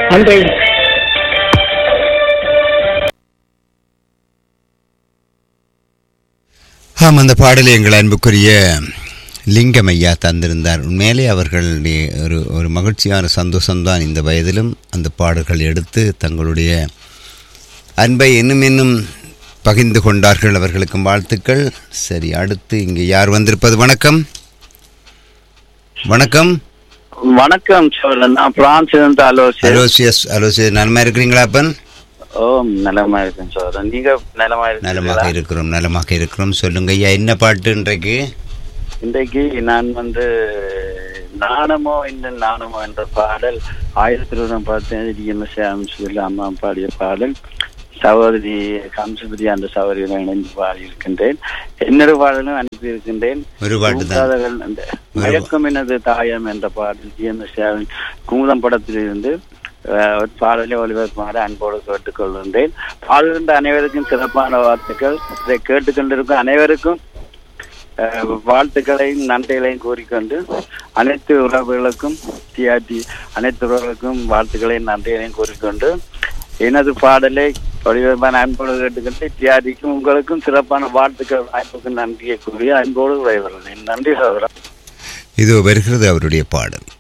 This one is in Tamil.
நன்றி ஆம் அந்த பாடலை எங்கள் அன்புக்குரிய லிங்கம் ஐயா தந்திருந்தார் உண்மையிலே அவர்களுடைய ஒரு ஒரு மகிழ்ச்சியான சந்தோஷம்தான் இந்த வயதிலும் அந்த பாடல்கள் எடுத்து தங்களுடைய அன்பை இன்னும் இன்னும் பகிர்ந்து கொண்டார்கள் அவர்களுக்கும் வாழ்த்துக்கள் சரி அடுத்து இங்கே யார் வந்திருப்பது வணக்கம் வணக்கம் வணக்கம் சோழன் நான் பிரான்ஸ் இருந்து ஆலோசி அலோசியஸ் அலோசியஸ் நலமா இருக்கிறீங்களா அப்பன் ஓ நலமா இருக்கேன் சோழன் நீங்க நலமா நலமாக இருக்கீங்களா இருக்கிறோம் நலமாக இருக்கிறோம் சொல்லுங்க ஐயா என்ன பாட்டு இன்றைக்கு இன்றைக்கு நான் வந்து நாணமோ இந்த நாணமோ என்ற பாடல் ஆயிரத்தி தொள்ளாயிரம் பார்த்தேன் என்ன சொல்லி அம்மா பாடிய பாடல் சகோதரி கம்சபதி அந்த சகோதரியுடன் இணைந்து பாடி இருக்கின்றேன் என்னொரு பாடலும் அனுப்பி இருக்கின்றேன் ஒரு பாட்டு தான் கூட்டாளர்கள் அந்த மயக்கம் எனது தாயம் என்ற பாடல் ஜிஎம்எஸ் குமுதம் படத்திலிருந்து அஹ், ஒரு பாடலை ஒளிபரப்புமாறு அன்போடு கேட்டுக்கொள்கின்றேன் பாடுகின்ற அனைவருக்கும் சிறப்பான வாழ்த்துக்கள் இதை கேட்டுக்கொண்டிருக்கும் அனைவருக்கும் அஹ், வாழ்த்துக்களையும் நன்றிகளையும் கூறிக்கொண்டு அனைத்து உறவுகளுக்கும் டிஆர்டி அனைத்து உறவுகளுக்கும் வாழ்த்துக்களையும் நன்றிகளையும் கூறிக்கொண்டு எனது பாடலை ஒளிபரப்பான அன்போடு கேட்டுக்கொண்டு டிஆர்டிக்கும் உங்களுக்கும் சிறப்பான வாழ்த்துக்கள் வாய்ப்புக்கு நன்றியை கூறி அன்போடு விடைபெறுகிறேன் நன்றி சகோதரன் இது வருகிறது அவருடைய பாடல்